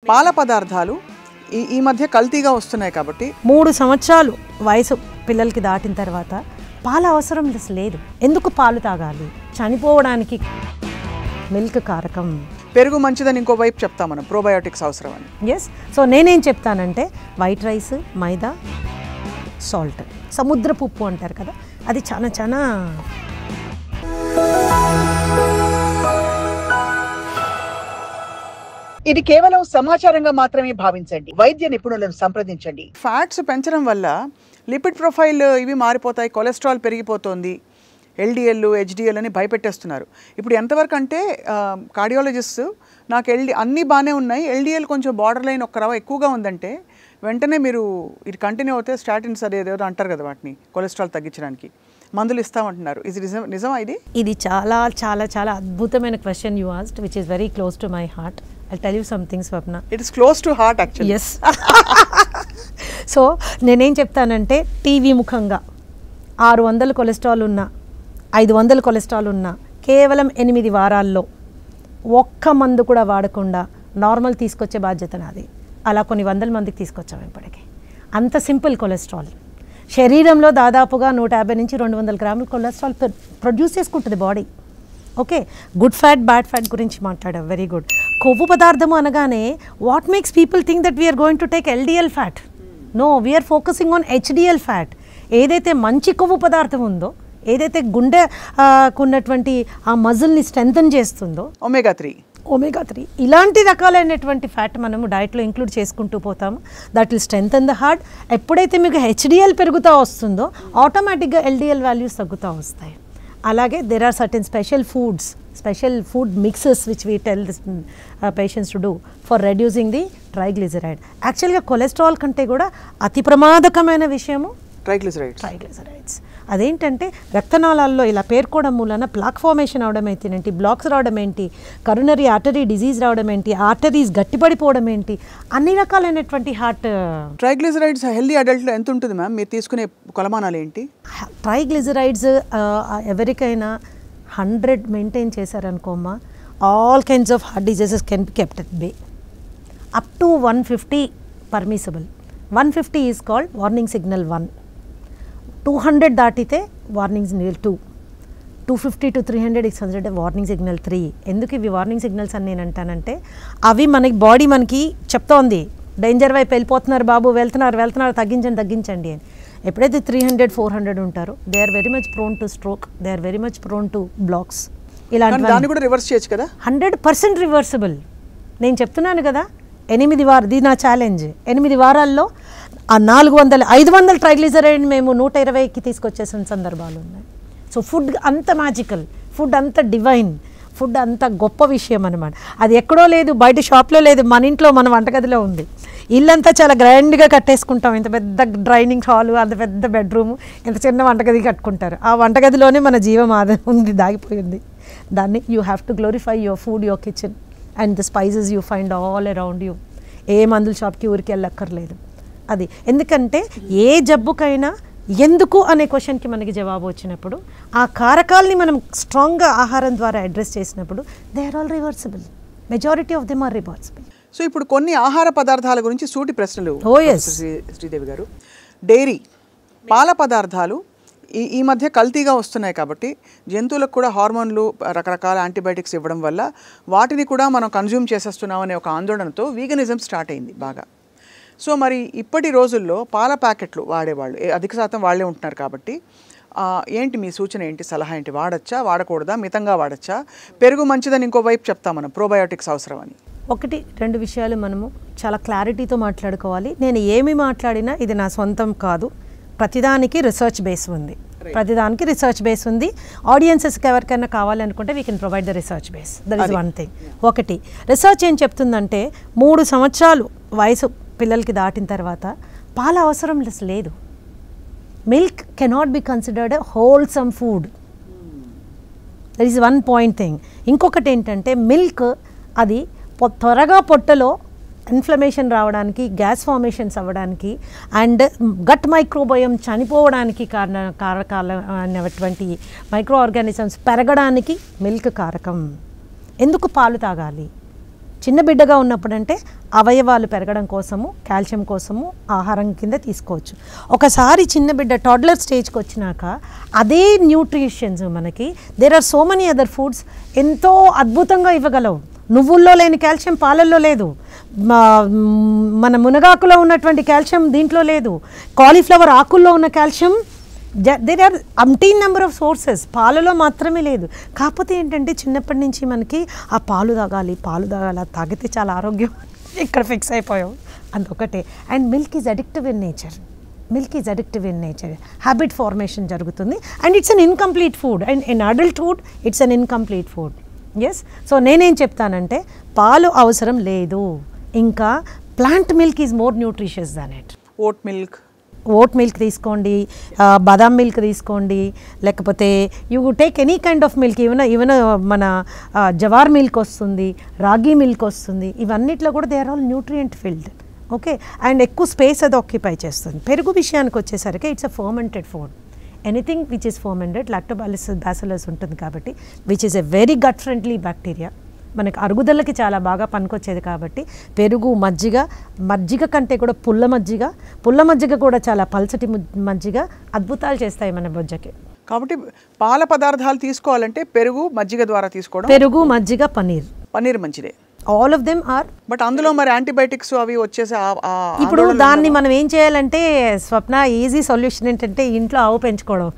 పాల పదార్థాలు ఈ ఈ మధ్య కల్తీగా వస్తున్నాయి కాబట్టి మూడు సంవత్సరాలు వయసు పిల్లలకి దాటిన తర్వాత పాల అవసరం అసలు లేదు ఎందుకు పాలు తాగాలి చనిపోవడానికి మిల్క్ కారకం పెరుగు మంచిదని ఇంకో వైపు చెప్తాం మనం ప్రోబయోటిక్స్ అవసరం అని ఎస్ సో నేనేం చెప్తానంటే వైట్ రైస్ మైదా సాల్ట్ సముద్రపు ఉప్పు అంటారు కదా అది చాలా చాలా ఇది కేవలం సమాచారంగా మాత్రమే భావించండి వైద్య నిపుణులను సంప్రదించండి ఫ్యాట్స్ పెంచడం వల్ల లిపిడ్ ప్రొఫైల్ ఇవి మారిపోతాయి కొలెస్ట్రాల్ పెరిగిపోతుంది ఎల్డిఎల్ హెచ్డిఎల్ అని భయపెట్టేస్తున్నారు ఇప్పుడు ఎంతవరకు అంటే కార్డియాలజిస్ట్ నాకు ఎల్డి అన్నీ బాగానే ఉన్నాయి ఎల్డిఎల్ కొంచెం బార్డర్ లైన్ ఒక్క రవ ఎక్కువగా ఉందంటే వెంటనే మీరు ఇది కంటిన్యూ అవుతే స్టాటిన్స్ అది ఏదో అంటారు కదా వాటిని కొలెస్ట్రాల్ తగ్గించడానికి మందులు ఇస్తామంటున్నారు ఇది నిజం నిజమా ఇది ఇది చాలా చాలా చాలా అద్భుతమైన question you asked which is very close to my heart I tell you something Swapna it is close to heart actually yes so నేనేం చెప్తానంటే టీవీ ముఖంగా ఆరు వందల కొలెస్ట్రాల్ ఉన్న ఐదు వందల కొలెస్ట్రాల్ ఉన్న కేవలం ఎనిమిది వారాల్లో ఒక్క మందు కూడా వాడకుండా నార్మల్ తీసుకొచ్చే బాధ్యత నాది అలా కొన్ని వందల మందికి తీసుకొచ్చాము ఇప్పటికి అంత సింపుల్ కొలెస్ట్రాల్ శరీరంలో దాదాపుగా నూట యాభై నుంచి రెండు వందల గ్రాముల కొలెస్ట్రాల్ ప్రొడ్యూస్ చేసుకుంటుంది body okay good fat bad fat గురించి మాట్లాడాం వెరీ గుడ్ కొవ్వు పదార్థము అనగానే what makes people think that we're going to take LDL fat no we're focusing on HDL fat ఏదైతే మంచి కొవ్వు పదార్థం ఉందో ఏదైతే గుండె ఆ, కున్నటువంటి ఆ మజిల్ని స్ట్రెంథన్ చేస్తుందో ఒమేగా త్రీ ఒమేగా త్రీ ఇలాంటి రకాలైనటువంటి ఫ్యాట్ మనము డైట్లో ఇంక్లూడ్ చేసుకుంటూ పోతాము that will strength the heart ఎప్పుడైతే మీకు హెచ్డిఎల్ పెరుగుతూ వస్తుందో ఆటోమేటిక్గా ఎల్డిఎల్ వాల్యూస్ తగ్గుతూ వస్తాయి అలాగే there are certain special foods special food mixes which we tell this patients to do for reducing the triglyceride యాక్చువల్గా కొలెస్ట్రాల్ కంటే కూడా అతి ప్రమాదకమైన విషయము ట్రైగ్లిసరైడ్స్ ట్రైగ్లిసరైడ్స్ అదేంటంటే రక్తనాళాల్లో ఇలా పేర్కోవడం మూలన ప్లాక్ ఫార్మేషన్ అవడం ఏంటి బ్లాక్స్ రావడం ఏంటి కరోనరీ ఆర్టరీ డిజీజ్ రావడం ఏంటి ఆర్టరీస్ గట్టిపడిపోవడం ఏంటి అన్ని రకాలైనటువంటి హార్ట్ ట్రైగ్లిసరైడ్స్ హెల్దీ అడల్ట్లో ఎంత ఉంటుంది మ్యామ్ మీరు తీసుకునే కొలమానాలు ఏంటి ట్రైగ్లిజరైడ్స్ ఎవరికైనా హండ్రెడ్ మెయింటైన్ చేశారనుకోమ్మా all kinds of heart diseases can be kept at bay up to one fifty permissible one fifty is called warning signal one two hundred దాటితే warning signal two two fifty to three hundred six hundred warning signal three ఎందుకు ఇవి warning signals అని నేను అంటానంటే అవి మనకి body మనకి చెప్తోంది danger వైపు వెళ్ళిపోతున్నారు బాబు వెళ్తున్నారు వెళ్తున్నారు తగ్గించండి తగ్గించండి అని ఎప్పుడైతే త్రీ హండ్రెడ్ ఫోర్ హండ్రెడ్ ఉంటారో they are very much prone to stroke they are very much prone to blocks కానీ ఇలాంటి దాన్ని కూడా రివర్స్ చేయొచ్చు కదా హండ్రెడ్ పర్సెంట్ రివర్సిబుల్ నేను చెప్తున్నాను కదా ఎనిమిది వార ఇది నా ఛాలెంజ్ ఎనిమిది వారాల్లో ఆ నాలుగు వందల ఐదు వందల ట్రైగ్లిజరైడ్ మేము నూట ఇరవైకి తీసుకొచ్చేసిన సందర్భాలు ఉన్నాయి సో ఫుడ్ అంత మ్యాజికల్ ఫుడ్ అంత డివైన్ ఫుడ్ అంత గొప్ప విషయం అనమాట అది ఎక్కడో లేదు బయట షాప్లో లేదు మన ఇంట్లో మన వంటగదిలో ఉంది ఇల్లంతా చాలా గ్రాండ్గా కట్టేసుకుంటాం ఇంత పెద్ద డ్రైనింగ్ హాల్ అంత పెద్ద బెడ్రూమ్ ఇంత చిన్న వంటగది కట్టుకుంటారు ఆ వంటగదిలోనే మన జీవం ఆద ఉంది దాగిపోయింది దాన్ని you have to glorify your food your kitchen and the spices you find all around you ఏ మందుల షాప్కి ఊరికి వెళ్ళక్కర్లేదు అది ఎందుకంటే ఏ జబ్బుకైనా ఎందుకు అనే క్వశ్చన్కి మనకి జవాబు వచ్చినప్పుడు ఆ కారకాల్ని మనం స్ట్రాంగ్గా ఆహారం ద్వారా అడ్రస్ చేసినప్పుడు they are all reversible majority of them are reversible so ఇప్పుడు కొన్ని ఆహార పదార్థాల గురించి సూటి ప్రశ్నలు Oh, yes. Professor Shri Sridevi garu dairy పాల పదార్థాలు ఈ ఈ మధ్య కల్తీగా వస్తున్నాయి కాబట్టి జంతువులకు కూడా హార్మోన్లు రకరకాల యాంటీబయాటిక్స్ ఇవ్వడం వల్ల వాటిని కూడా మనం కన్జ్యూమ్ చేసేస్తున్నాం అనే ఒక ఆందోళనతో వీగనిజం స్టార్ట్ అయింది బాగా సో మరి ఇప్పటి రోజుల్లో పాల ప్యాకెట్లు వాడేవాళ్ళు ఏ- అధిక శాతం వాళ్ళే ఉంటున్నారు కాబట్టి ఆ, ఏంటి మీ సూచన ఏంటి సలహా ఏంటి వాడచ్చా వాడకూడదా మితంగా వాడచ్చా పెరుగు మంచిదని ఇంకో వైపు చెప్తాం మనం ప్రోబయోటిక్స్ అవసరం అని ఒకటి రెండు విషయాలు మనము చాలా క్లారిటీతో మాట్లాడుకోవాలి నేను ఏమి మాట్లాడినా ఇది నా సొంతం కాదు ప్రతిదానికి రీసెర్చ్ బేస్ ఉంది ప్రతిదానికి రీసెర్చ్ బేస్ ఉంది ఆడియన్సెస్కి ఎవరికైనా కావాలనుకుంటే we can provide the research base that is one thing ఒకటి రీసెర్చ్ ఏం చెప్తుందంటే మూడు సంవత్సరాలు వయసు పిల్లలకి దాటిన తర్వాత పాల అవసరం అసలు లేదు milk cannot be considered wholesome food that is one point thing ఇంకొకటి ఏంటంటే మిల్క్ అది పొ- త్వరగా పొట్టలో ఇన్ఫ్లమేషన్ రావడానికి గ్యాస్ ఫార్మేషన్స్ అవ్వడానికి అండ్ గట్ మైక్రోబయం చనిపోవడానికి కారణ కారకాల అనేటువంటి మైక్రో ఆర్గానిజమ్స్ పెరగడానికి మిల్క్ కారకం ఎందుకు పాలు తాగాలి చిన్న బిడ్డగా ఉన్నప్పుడు అంటే అవయవాలు పెరగడం కోసము కాల్షియం కోసము ఆహారం కింద తీసుకోవచ్చు ఒకసారి చిన్న బిడ్డ టాడ్లర్ స్టేజ్కి వచ్చినాక అదే న్యూట్రిషన్స్ మనకి there are so many other foods ఎంతో అద్భుతంగా ఇవ్వగలవు నువ్వుల్లో లేని కాల్షియం పాలల్లో లేదు మా- మన మునగాకులో ఉన్నటువంటి కాల్షియం దీంట్లో లేదు కాలీఫ్లవర్ ఆకుల్లో ఉన్న calcium there are umpteen number of sources పాలలో మాత్రమే లేదు కాకపోతే ఏంటంటే చిన్నప్పటి నుంచి మనకి ఆ పాలు తాగాలి పాలు తాగాలి అది తాగితే చాలా ఆరోగ్యం ఇక్కడ ఫిక్స్ అయిపోయాం అందుకటే and milk is addictive in nature milk is addictive in nature habit formation జరుగుతుంది and it's an incomplete food and in adult food it's an incomplete food yes so నేనేం చెప్తానంటే పాలు అవసరం లేదు ఇంకా plant milk is more nutritious than it oat milk oat milk తీసుకోండి ఆ, బాదాం మిల్క్ తీసుకోండి లేకపోతే you take any kind of milk even even మన ఆ, జవార్ మిల్క్ వస్తుంది రాగి మిల్క్ వస్తుంది ఇవన్నిట్లో కూడా they are all nutrient filled okay and ఎక్కువ స్పేస్ అది ఆక్యుపై చేస్తుంది పెరుగు విషయానికి వచ్చేసరికి it's a fermented food anything which is fermented lactobacillus bacillus ఉంటుంది కాబట్టి which is a very gut friendly bacteria మనకి అరుగుదలకి చాలా బాగా పనికొచ్చేది కాబట్టి పెరుగు మజ్జిగ మజ్జిగ కంటే కూడా పుల్ల మజ్జిగ పుల్ల మజ్జిగ కూడా చాలా పల్చటి ము- మజ్జిగ అద్భుతాలు చేస్తాయి మన బొజ్జకి కాబట్టి పాల పదార్థాలు తీసుకోవాలంటే పెరుగు మజ్జిగ ద్వారా తీసుకోవడం పెరుగు మజ్జిగ పనీర్ పన్నీర్ మంచిదే all of them are but అందులో మరి యాంటీబయాటిక్స్ అవి వచ్చేసి ఆ- ఆ ఇప్పుడు ఆందోళనలు దాన్ని మనం ఏం చేయాలంటే స్వప్న ఈజీ సొల్యూషన్ ఏంటంటే ఇంట్లో ఆవు పెంచుకోవడం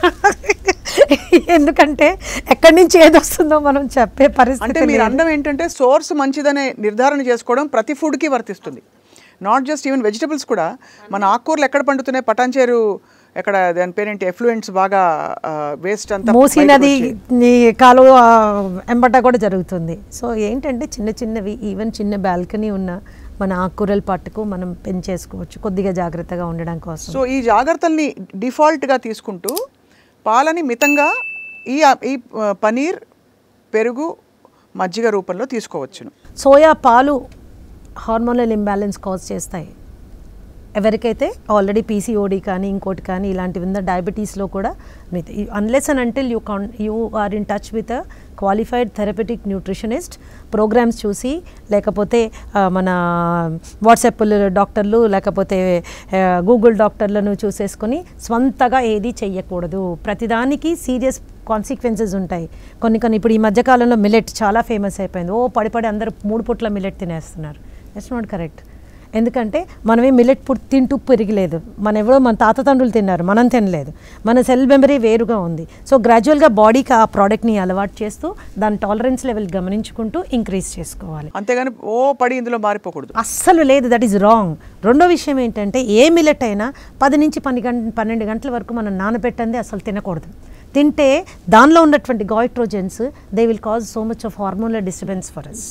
ఎందుకంటే ఎక్కడి నుంచి ఏది వస్తుందో మనం చెప్పే అంటే పరిస్థితి మీరు లేదు. అందం ఏంటంటే సోర్స్ మంచిదనే నిర్ధారణ చేసుకోవడం ప్రతి ఫుడ్కి వర్తిస్తుంది నాట్ జస్ట్ ఈవెన్ వెజిటబుల్స్ కూడా మన ఆకుకూరలు ఎక్కడ పండుతున్నాయి పటాన్చేరు ఎక్కడ దాని పేరేంటి ఎఫ్లూయెంట్స్ బాగా వేస్ట్ అంతా మూసీ బయటకు నది వచ్చి- ఈ కాలువ ఎంబట కూడా జరుగుతుంది సో ఏంటంటే చిన్న చిన్నవి ఈవెన్ చిన్న బాల్కనీ ఉన్న మన ఆకుకూరల పట్టుకు మనం పెంచేసుకోవచ్చు కొద్దిగా జాగ్రత్తగా ఉండడం కోసం సో ఈ జాగ్రత్తల్ని డిఫాల్ట్గా తీసుకుంటూ పాలని మితంగా ఈ ఈ ఆ, పనీర్ పెరుగు మజ్జిగ రూపంలో తీసుకోవచ్చును సోయా పాలు హార్మోనల్ ఇంబ్యాలెన్స్ కాజ్ చేస్తాయి ఎవరికైతే ఆల్రెడీ పీసీఓడి కానీ ఇంకోటి కానీ ఇలాంటివి ఉందో డయాబెటీస్లో కూడా unless and until you can you are in touch with qualified therapeutic nutritionist programs చూసి లేకపోతే ఆ, మన వాట్సాప్ డాక్టర్లు లేకపోతే గూగుల్ డాక్టర్లను చూసేసుకొని స్వంతగా ఏది చెయ్యకూడదు ప్రతిదానికి సీరియస్ కాన్సిక్వెన్సెస్ ఉంటాయి కొన్ని కొన్ని ఇప్పుడు ఈ మధ్యకాలంలో మిలెట్ చాలా ఫేమస్ అయిపోయింది ఓ పడి పడి అందరూ మూడు పుట్ల మిలెట్ తినేస్తున్నారు దట్స్ నాట్ కరెక్ట్ ఎందుకంటే మనమే మిలెట్ పుట్ తింటూ పెరిగలేదు మన ఎవరో మన తాత తండ్రులు తిన్నారు మనం తినలేదు మన సెల్ మెమరీ వేరుగా ఉంది సో గ్రాడ్యువల్గా బాడీకి ఆ ప్రోడక్ట్ని అలవాటు చేస్తూ దాని టాలరెన్స్ లెవెల్ గమనించుకుంటూ ఇంక్రీజ్ చేసుకోవాలి అంతేగాని ఓ పడి ఇందులో మారిపోకూడదు అస్సలు లేదు దట్ ఈస్ రాంగ్ రెండో విషయం ఏంటంటే ఏ మిల్లెట్ అయినా పది నుంచి పని గంట పన్నెండు గంటల వరకు మనం నానబెట్టంది అసలు తినకూడదు తింటే దానిలో ఉన్నటువంటి goitrogens they will cause so much of hormonal disturbance for us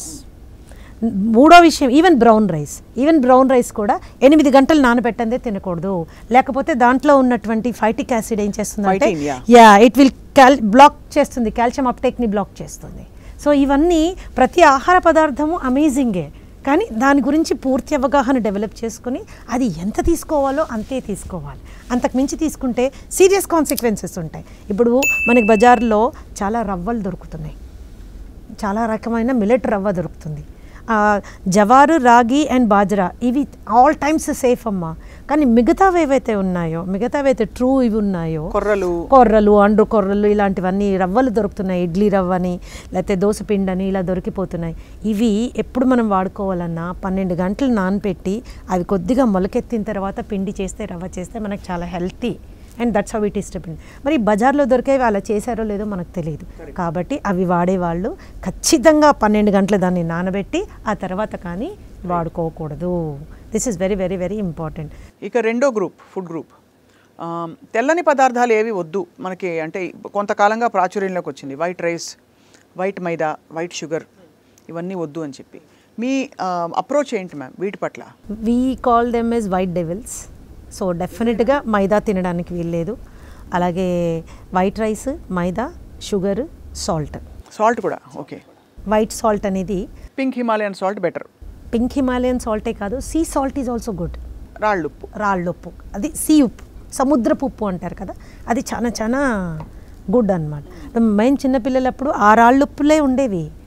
మూడో విషయం even brown rice even brown rice కూడా ఎనిమిది గంటలు నానబెట్టందే తినకూడదు లేకపోతే దాంట్లో ఉన్నటువంటి ఫైటిక్ యాసిడ్ ఏం చేస్తుందంటే Phytin, yeah. Yeah it will క్యాల్ బ్లాక్ చేస్తుంది కాల్షియం అప్టేక్ని బ్లాక్ చేస్తుంది సో ఇవన్నీ ప్రతి ఆహార పదార్థము అమేజింగే కానీ దాని గురించి పూర్తి అవగాహన డెవలప్ చేసుకుని అది ఎంత తీసుకోవాలో అంతే తీసుకోవాలి అంతకు మించి తీసుకుంటే సీరియస్ కాన్సిక్వెన్సెస్ ఉంటాయి ఇప్పుడు మనకి బజార్లో చాలా రవ్వలు దొరుకుతున్నాయి చాలా రకమైన మిలెట్ రవ్వ దొరుకుతుంది ఆ, జవారు రాగి అండ్ బాజ్రా ఇవి ఆల్ టైమ్స్ సేఫ్ అమ్మా కానీ మిగతావి ఏవైతే ఉన్నాయో మిగతావి అయితే ట్రూ ఇవి ఉన్నాయో కొర్రలు కొర్రలు అండ్రు కొర్రలు ఇలాంటివన్నీ రవ్వలు దొరుకుతున్నాయి ఇడ్లీ రవ్వని లేకపోతే దోశ పిండని ఇలా దొరికిపోతున్నాయి ఇవి ఎప్పుడు మనం వాడుకోవాలన్నా పన్నెండు గంటలు నానపెట్టి అవి కొద్దిగా మొలకెత్తిన తర్వాత పిండి చేస్తే రవ్వ చేస్తే మనకు చాలా healthy and that's how it is step మరి బజార్లో దొరికేవి అలా చేశారో లేదో మనకు తెలియదు కాబట్టి అవి వాడేవాళ్ళు ఖచ్చితంగా పన్నెండు గంటలు దాన్ని నానబెట్టి ఆ తర్వాత కానీ వాడుకోకూడదు this is very very very important ఇక రెండో గ్రూప్ ఫుడ్ గ్రూప్ ఆ, తెల్లని పదార్థాలు ఏవి వద్దు మనకి అంటే కొంతకాలంగా ప్రాచుర్యంలోకి వచ్చింది white rice white maida white sugar ఇవన్నీ వద్దు అని చెప్పి మీ అప్రోచ్ ఏంటి మ్యామ్ వీటి పట్ల we call them as white devils so డెఫినెట్గా మైదా తినడానికి వీల్లేదు అలాగే white rice maida sugar salt salt కూడా ఓకే వైట్ సాల్ట్ అనేది pink Himalayan salt better pink Himalayan సాల్టే కాదు sea salt is also good రాళ్ళుప్పు రాళ్ళుప్పు అది సీ ఉప్పు సముద్రపు ఉప్పు అంటారు కదా అది చాలా చాలా గుడ్ అనమాట మేము చిన్నపిల్లలప్పుడు ఆ రాళ్ళుప్పులే ఉండేవి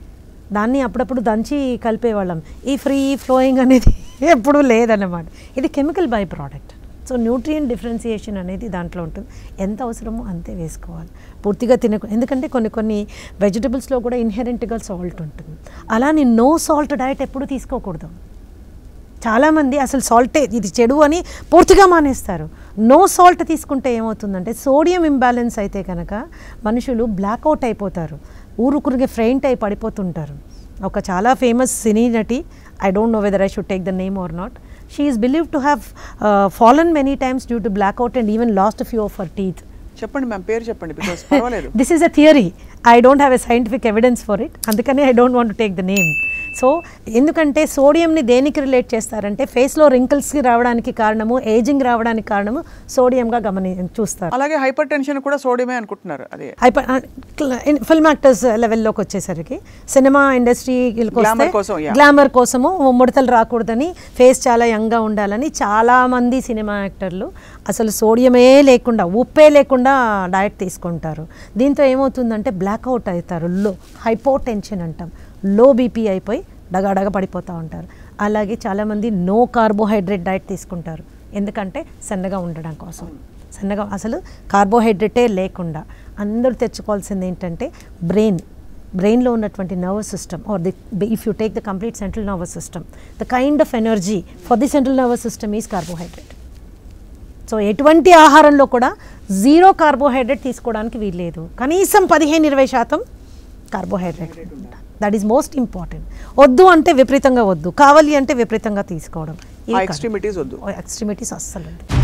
దాన్ని అప్పుడప్పుడు దంచి కలిపేవాళ్ళం ఈ ఫ్రీ ఫ్లోయింగ్ అనేది ఎప్పుడూ లేదన్నమాట ఇది chemical by product so nutrient differentiation అనేది దాంట్లో ఉంటుంది ఎంత అవసరమో అంతే వేసుకోవాలి పూర్తిగా తినకు ఎందుకంటే కొన్ని కొన్ని వెజిటబుల్స్లో కూడా ఇన్హెరెంట్గా సాల్ట్ ఉంటుంది అలానే నో సాల్ట్ డయట్ ఎప్పుడు తీసుకోకూడదు చాలామంది అసలు సాల్టే ఇది చెడు అని పూర్తిగా మానేస్తారు నో సాల్ట్ తీసుకుంటే ఏమవుతుందంటే సోడియం ఇంబ్యాలెన్స్ అయితే కనుక మనుషులు బ్లాక్అవుట్ అయిపోతారు ఊరుకురిగే ఫ్రెయింట్ అయి పడిపోతుంటారు ఒక చాలా ఫేమస్ సినీ నటి I don't know whether I should take the name or not she is believe to have fallen many times due to blackout and even lost few of her teeth చెప్పండి ma'am పేరు చెప్పండి because పర్వాలేదు this is a theory I don't have a scientific evidence for it అందుకని I don't want take the name so ఎందుకంటే సోడియంని దేనికి relate చేస్తారంటే ఫేస్లో రింకిల్స్కి రావడానికి కారణము ఏజింగ్ రావడానికి కారణము సోడియంగా గమని చూస్తారు అలాగే హైపర్ టెన్షన్ కూడా సోడియమే అనుకుంటున్నారు అదే హైపర్ ఫిల్మ్ యాక్టర్స్ లెవెల్లోకి వచ్చేసరికి సినిమా ఇండస్ట్రీకి Glamour కోసం, yeah. గ్లామర్ కోసము ముడతలు రాకూడదని ఫేస్ చాలా యంగ్గా ఉండాలని చాలామంది సినిమా యాక్టర్లు అసలు సోడియమే లేకుండా ఉప్పే లేకుండా డయట్ తీసుకుంటారు దీంతో ఏమవుతుందంటే బ్లాక్అవుట్ అవుతారు లో హైపో టెన్షన్ అంటాం లో బీపీ అయిపోయి డగాడగ పడిపోతూ ఉంటారు అలాగే చాలామంది నో కార్బోహైడ్రేట్ డయట్ తీసుకుంటారు ఎందుకంటే సన్నగా ఉండడం కోసం సన్నగా అసలు కార్బోహైడ్రేటే లేకుండా అందరూ తెచ్చుకోవాల్సింది ఏంటంటే బ్రెయిన్ బ్రెయిన్లో ఉన్నటువంటి nervous system are the if you take the complete central nervous system the kind of energy for the central nervous system is carbohydrate so ఎటువంటి ఆహారంలో కూడా జీరో కార్బోహైడ్రేట్ తీసుకోవడానికి వీల్లేదు కనీసం పదిహేను ఇరవై శాతం carbohydrate that is most important వద్దు అంటే విపరీతంగా వద్దు కావాలి అంటే విపరీతంగా తీసుకోవడం ఆ ఎక్స్ట్రీమిటీస్ వద్దు ఎక్స్ట్రీమిటీస్ అస్సలు వద్దు